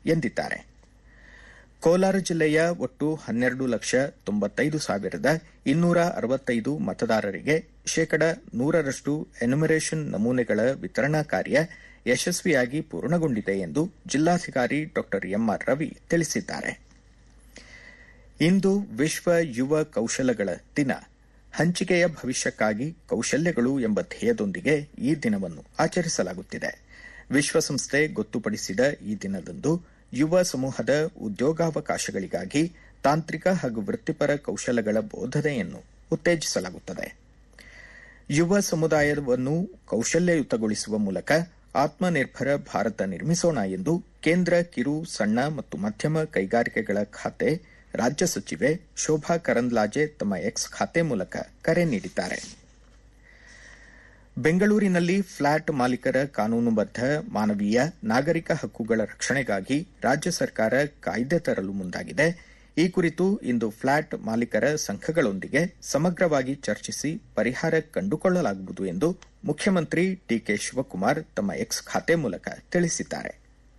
ಎಂದಿದ್ದಾರೆ ಕೋಲಾರ ಜಿಲ್ಲೆಯ ಒಟ್ಟು ಹನ್ನೆರಡು ಲಕ್ಷ ತೊಂಬತ್ತೈದು ಸಾವಿರದ ಇನ್ನೂರ ಅರವತ್ತೈದು ಮತದಾರರಿಗೆ ಶೇಕಡ ನೂರರಷ್ಟು ಎನ್ಯುಮರೇಷನ್ ನಮೂನೆಗಳ ವಿತರಣಾ ಕಾರ್ಯ ಯಶಸ್ವಿಯಾಗಿ ಪೂರ್ಣಗೊಂಡಿದೆ ಎಂದು ಜಿಲ್ಲಾಧಿಕಾರಿ ಡಾ ಎಂಆರ್ ರವಿ ತಿಳಿಸಿದ್ದಾರೆ ಇಂದು ವಿಶ್ವ ಯುವ ಕೌಶಲಗಳ ದಿನ ಹಂಚಿಕೆಯ ಭವಿಷ್ಯಕ್ಕಾಗಿ ಕೌಶಲ್ಯಗಳು ಎಂಬ ಧ್ಯೇಯದೊಂದಿಗೆ ಈ ದಿನವನ್ನು ಆಚರಿಸಲಾಗುತ್ತಿದೆ ವಿಶ್ವಸಂಸ್ಥೆ ಗೊತ್ತುಪಡಿಸಿದ ಈ ದಿನದಂದು ಯುವ ಸಮೂಹದ ಉದ್ಯೋಗಾವಕಾಶಗಳಿಗಾಗಿ ತಾಂತ್ರಿಕ ಹಾಗೂ ವೃತ್ತಿಪರ ಕೌಶಲಗಳ ಬೋಧನೆಯನ್ನು ಉತ್ತೇಜಿಸಲಾಗುತ್ತದೆ ಯುವ ಸಮುದಾಯವನ್ನು ಕೌಶಲ್ಯಯುತಗೊಳಿಸುವ ಮೂಲಕ ಆತ್ಮನಿರ್ಭರ ಭಾರತ ನಿರ್ಮಿಸೋಣ ಎಂದು ಕೇಂದ್ರ ಕಿರು ಸಣ್ಣ ಮತ್ತು ಮಧ್ಯಮ ಕೈಗಾರಿಕೆಗಳ ಖಾತೆ ರಾಜ್ಯ ಸಚಿವೆ ಶೋಭಾ ಕರಂದ್ಲಾಜೆ ತಮ್ಮ ಎಕ್ಸ್ ಖಾತೆ ಮೂಲಕ ಕರೆ ನೀಡಿದ್ದಾರೆ ಬೆಂಗಳೂರಿನಲ್ಲಿ ಫ್ಲಾಟ್ ಮಾಲೀಕರ ಕಾನೂನುಬದ್ಧ ಮಾನವೀಯ ನಾಗರಿಕ ಹಕ್ಕುಗಳ ರಕ್ಷಣೆಗಾಗಿ ರಾಜ್ಯ ಸರ್ಕಾರ ಕಾಯ್ದೆ ತರಲು ಮುಂದಾಗಿದೆ ಈ ಕುರಿತು ಇಂದು ಫ್ಲಾಟ್ ಮಾಲೀಕರ ಸಂಘಗಳೊಂದಿಗೆ ಸಮಗ್ರವಾಗಿ ಚರ್ಚಿಸಿ ಪರಿಹಾರ ಕಂಡುಕೊಳ್ಳಲಾಗುವುದು ಎಂದು ಮುಖ್ಯಮಂತ್ರಿ ಡಿಕೆ ಶಿವಕುಮಾರ್ ತಮ್ಮ ಎಕ್ಸ್ ಖಾತೆ ಮೂಲಕ ತಿಳಿಸಿದ್ದಾರೆ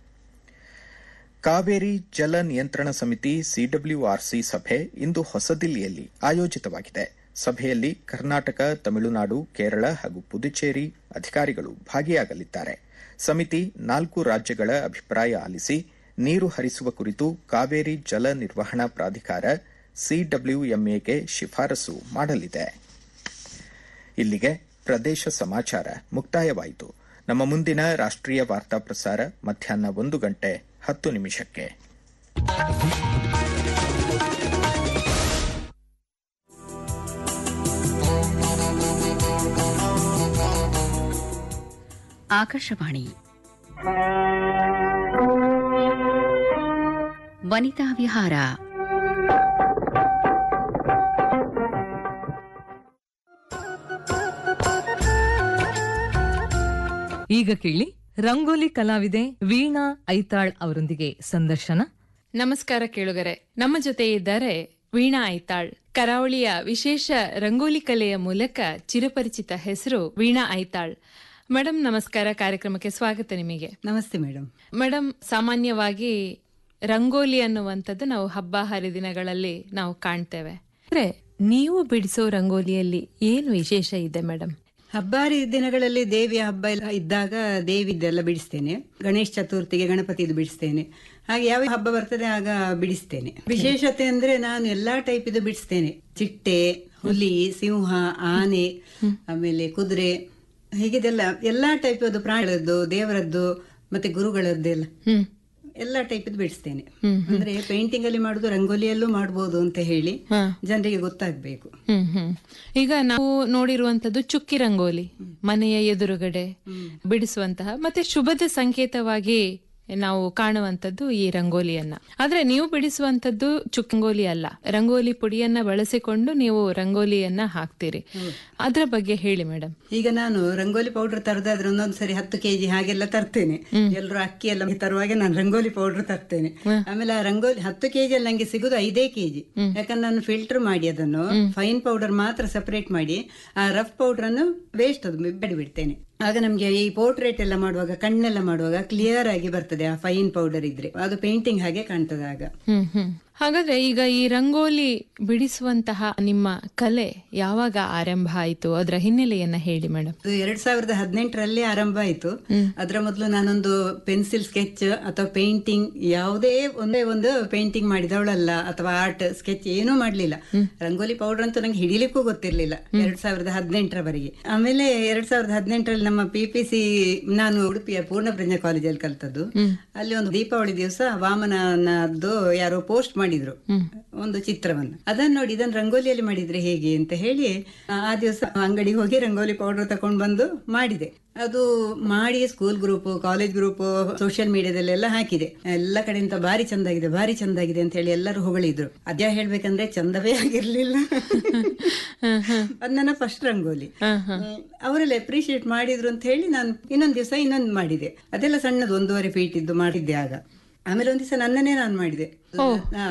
ಕಾವೇರಿ ಜಲ ನಿಯಂತ್ರಣ ಸಮಿತಿ ಸಿಡಬ್ಲ್ಯೂಆರ್ಸಿ ಸಭೆ ಇಂದು ಹೊಸದಿಲ್ಲಿಯಲ್ಲಿ ಆಯೋಜಿತವಾಗಿದೆ ಸಭೆಯಲ್ಲಿ ಕರ್ನಾಟಕ ತಮಿಳುನಾಡು ಕೇರಳ ಹಾಗೂ ಪುದುಚೇರಿ ಅಧಿಕಾರಿಗಳು ಭಾಗಿಯಾಗಲಿದ್ದಾರೆ ಸಮಿತಿ ನಾಲ್ಕು ರಾಜ್ಯಗಳ ಅಭಿಪ್ರಾಯ ಆಲಿಸಿ ನೀರು ಹರಿಸುವ ಕುರಿತು ಕಾವೇರಿ ಜಲ ನಿರ್ವಹಣಾ ಪ್ರಾಧಿಕಾರ ಸಿಡಬ್ಲ್ಯೂಎಂಎಗೆ ಶಿಫಾರಸು ಮಾಡಲಿದೆ ಇಲ್ಲಿಗೆ ಪ್ರದೇಶ ಸಮಾಚಾರ ಮುಕ್ತಾಯವಾಯಿತು ನಮ್ಮ ಮುಂದಿನ ರಾಷ್ಟ್ರೀಯ ವಾರ್ತಾ ಪ್ರಸಾರ ಮಧ್ಯಾಹ್ನ ಒಂದು ಗಂಟೆ ಹತ್ತು ನಿಮಿಷಕ್ಕೆ ಆಕಾಶವಾಣಿ ವನಿತಾ ವಿಹಾರ ಈಗ ಕೇಳಿ ರಂಗೋಲಿ ಕಲಾವಿದೆ ವೀಣಾ ಐತಾಳ್ ಅವರೊಂದಿಗೆ ಸಂದರ್ಶನ ನಮಸ್ಕಾರ ಕೇಳುಗರೆ ನಮ್ಮ ಜೊತೆ ಇದ್ದಾರೆ ವೀಣಾ ಐತಾಳ್ ಕರಾವಳಿಯ ವಿಶೇಷ ರಂಗೋಲಿ ಕಲೆಯ ಮೂಲಕ ಚಿರಪರಿಚಿತ ಹೆಸರು ವೀಣಾ ಐತಾಳ್ ಮೇಡಮ್ ನಮಸ್ಕಾರ ಕಾರ್ಯಕ್ರಮಕ್ಕೆ ಸ್ವಾಗತ ನಿಮಗೆ ನಮಸ್ತೆ ಮೇಡಮ್ ಮೇಡಮ್ ಸಾಮಾನ್ಯವಾಗಿ ರಂಗೋಲಿ ಅನ್ನುವಂಥದ್ದು ನಾವು ಹಬ್ಬ ಹರಿದಿನಗಳಲ್ಲಿ ನಾವು ಕಾಣ್ತೇವೆ ಅಂದ್ರೆ ನೀವು ಬಿಡಿಸೋ ರಂಗೋಲಿಯಲ್ಲಿ ಏನು ವಿಶೇಷ ಇದೆ ಮೇಡಮ್ ಹಬ್ಬಾರಿ ದಿನಗಳಲ್ಲಿ ದೇವಿಯ ಹಬ್ಬ ಎಲ್ಲ ಇದ್ದಾಗ ದೇವಿದ್ದೆಲ್ಲ ಬಿಡಿಸ್ತೇನೆ ಗಣೇಶ ಚತುರ್ಥಿಗೆ ಗಣಪತಿದು ಬಿಡಿಸ್ತೇನೆ ಹಾಗೆ ಯಾವ ಹಬ್ಬ ಬರ್ತದೆ ಆಗ ಬಿಡಿಸ್ತೇನೆ ವಿಶೇಷತೆ ಅಂದ್ರೆ ನಾನು ಎಲ್ಲಾ ಟೈಪ್ ಇದು ಬಿಡಿಸ್ತೇನೆ ಚಿಟ್ಟೆ ಹುಲಿ ಸಿಂಹ ಆನೆ ಆಮೇಲೆ ಕುದುರೆ ಹೀಗಿದೆಲ್ಲ ಎಲ್ಲಾ ಟೈಪ್ ಅದು ಪ್ರಾಣಿಗಳದ್ದು ದೇವರದ್ದು ಮತ್ತೆ ಗುರುಗಳದ್ದೆಲ್ಲ ಹ್ಮ್ ಎಲ್ಲಾ ಟೈಪ್ ಬಿಡಿಸ್ತೇನೆ ಅಂದ್ರೆ ಪೇಂಟಿಂಗ್ ಅಲ್ಲಿ ಮಾಡುದು ರಂಗೋಲಿಯಲ್ಲೂ ಮಾಡಬಹುದು ಅಂತ ಹೇಳಿ ಜನರಿಗೆ ಗೊತ್ತಾಗ್ಬೇಕು ಹ್ಮ್ ಹ್ಮ್ ಈಗ ನಾವು ನೋಡಿರುವಂತದ್ದು ಚುಕ್ಕಿ ರಂಗೋಲಿ ಮನೆಯ ಎದುರುಗಡೆ ಬಿಡಿಸುವಂತಹ ಮತ್ತೆ ಶುಭದ ಸಂಕೇತವಾಗಿ ನಾವು ಕಾಣುವಂತದ್ದು ಈ ರಂಗೋಲಿಯನ್ನ ಆದ್ರೆ ನೀವು ಬಿಡಿಸುವಂತದ್ದು ಚುಕ್ಕಂಗೋಲಿ ಅಲ್ಲ ರಂಗೋಲಿ ಪುಡಿಯನ್ನ ಬಳಸಿಕೊಂಡು ನೀವು ರಂಗೋಲಿಯನ್ನ ಹಾಕ್ತೀರಿ ಅದ್ರ ಬಗ್ಗೆ ಹೇಳಿ ಮೇಡಮ್ ಈಗ ನಾನು ರಂಗೋಲಿ ಪೌಡರ್ ತರದಾದ್ರೆ ಒಂದೊಂದು ಸರಿ ಹತ್ತು ಕೆಜಿ ಹಾಗೆಲ್ಲ ತರ್ತೇನೆ ಎಲ್ಲರೂ ಅಕ್ಕಿ ಎಲ್ಲ ತರುವಾಗ ನಾನು ರಂಗೋಲಿ ಪೌಡರ್ ತರ್ತೇನೆ ಆಮೇಲೆ ಆ ರಂಗೋಲಿ ಹತ್ತು ಕೆಜಿ ಅಲ್ಲಿ ನಂಗೆ ಸಿಗುದು ಐದೇ ಕೆಜಿ ಯಾಕಂದ್ರೆ ನಾನು ಫಿಲ್ಟರ್ ಮಾಡಿ ಅದನ್ನು ಫೈನ್ ಪೌಡರ್ ಮಾತ್ರ ಸಪರೇಟ್ ಮಾಡಿ ಆ ರಫ್ ಪೌಡರ್ ಅನ್ನು ವೇಸ್ಟ್ ಅದು ಬಿಡಿ ಬಿಡ್ತೇನೆ ಆಗ ನಮ್ಗೆ ಈ ಪೋರ್ಟ್ರೇಟ್ ಎಲ್ಲ ಮಾಡುವಾಗ ಕಣ್ಣೆಲ್ಲ ಮಾಡುವಾಗ ಕ್ಲಿಯರ್ ಆಗಿ ಬರ್ತದೆ ಆ ಫೈನ್ ಪೌಡರ್ ಇದ್ರೆ ಅದು ಪೇಂಟಿಂಗ್ ಹಾಗೆ ಕಾಣ್ತದೆ ಆಗ ಹ್ಮ್ ಹ್ಮ್ ಹಾಗಾದ್ರೆ ಈಗ ಈ ರಂಗೋಲಿ ಬಿಡಿಸುವಂತಹ ನಿಮ್ಮ ಕಲೆ ಯಾವಾಗ ಆರಂಭ ಆಯಿತು ಅದರ ಹಿನ್ನೆಲೆಯನ್ನ ಹೇಳಿ ಮೇಡಮ್ ಅದು ಎರಡ್ ಸಾವಿರದ ಹದಿನೆಂಟರಲ್ಲಿ ಆರಂಭ ಆಯ್ತು ಅದರ ಮೊದಲು ನಾನೊಂದು ಪೆನ್ಸಿಲ್ ಸ್ಕೆಚ್ ಅಥವಾ ಪೇಂಟಿಂಗ್ ಯಾವುದೇ ಒಂದೇ ಒಂದು ಪೇಂಟಿಂಗ್ ಮಾಡಿದವಳಲ್ಲ ಅಥವಾ ಆರ್ಟ್ ಸ್ಕೆಚ್ ಏನೂ ಮಾಡ್ಲಿಲ್ಲ ರಂಗೋಲಿ ಪೌಡರ್ ಅಂತೂ ನಂಗೆ ಹಿಡಿಲಿಕ್ಕೂ ಗೊತ್ತಿರ್ಲಿಲ್ಲ ಎರಡ್ ಸಾವಿರದ ಹದಿನೆಂಟರವರೆಗೆ ಆಮೇಲೆ ಎರಡ್ ಸಾವಿರದ ಹದಿನೆಂಟರಲ್ಲಿ ನಮ್ಮ ಪಿ ಪಿ ಸಿ ನಾನು ಉಡುಪಿಯ ಪೂರ್ಣ ಪ್ರಜ್ಞಾ ಕಾಲೇಜಲ್ಲಿ ಕಲ್ತದ್ದು ಅಲ್ಲಿ ಒಂದು ದೀಪಾವಳಿ ದಿವಸ ವಾಮನದ್ದು ಯಾರೋ ಪೋಸ್ಟ್ ಮಾಡಿದ್ರು ಒಂದು ಚಿತ್ರವನ್ನು ಅದನ್ನ ನೋಡಿ ಇದನ್ನ ರಂಗೋಲಿಯಲ್ಲಿ ಮಾಡಿದ್ರೆ ಹೇಗೆ ಅಂತ ಹೇಳಿ ಆ ದಿವಸ ಅಂಗಡಿಗೆ ಹೋಗಿ ರಂಗೋಲಿ ಪೌಡರ್ ತಕೊಂಡ್ ಬಂದು ಮಾಡಿದೆ ಅದು ಮಾಡಿ school group college group social ಮೀಡಿಯಾದಲ್ಲೆಲ್ಲ ಹಾಕಿದೆ ಎಲ್ಲ ಕಡೆಯಿಂದ ಭಾರಿ ಚಂದಾಗಿದೆ ಭಾರಿ ಚಂದಾಗಿದೆ ಅಂತ ಹೇಳಿ ಎಲ್ಲರೂ ಹೊಗಳಿದ್ರು ಅದ್ಯಾ ಹೇಳ್ಬೇಕಂದ್ರೆ ಚಂದವೇ ಆಗಿರ್ಲಿಲ್ಲ ಅದ್ ನನ್ನ ಫಸ್ಟ್ ರಂಗೋಲಿ ಹ್ಮ್. ಅವರೆಲ್ಲ ಅಪ್ರಿಶಿಯೇಟ್ ಮಾಡಿದ್ರು ಅಂತ ಹೇಳಿ ನಾನು ಇನ್ನೊಂದ್ ದಿವಸ ಇನ್ನೊಂದು ಮಾಡಿದೆ ಅದೆಲ್ಲ ಸಣ್ಣದು ಒಂದೂವರೆ ಫೀಟ್ ಇದ್ದು ಮಾಡಿದ್ದೆ ಆಗ ಆಮೇಲೆ ಒಂದ್ ದಿವಸ ನನ್ನನ್ನೇ ನಾನು ಮಾಡಿದೆ ಹಾ.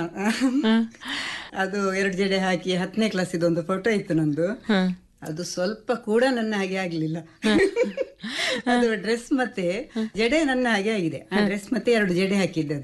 ಅದು ಎರಡು ಜಡೆ ಹಾಕಿ ಹತ್ತನೇ ಕ್ಲಾಸ್ ಒಂದು ಫೋಟೋ ಇತ್ತು ನಂದು ಅದು ಸ್ವಲ್ಪ ಕೂಡ ನನ್ನ ಹಾಗೆ ಆಗ್ಲಿಲ್ಲ ಅದು ಡ್ರೆಸ್ ಮತ್ತೆ ಜಡೆ ನನ್ನ ಹಾಗೆ ಆಗಿದೆ ಆ ಡ್ರೆಸ್ ಮತ್ತೆ ಎರಡು ಜಡೆ ಹಾಕಿದ್ದೆ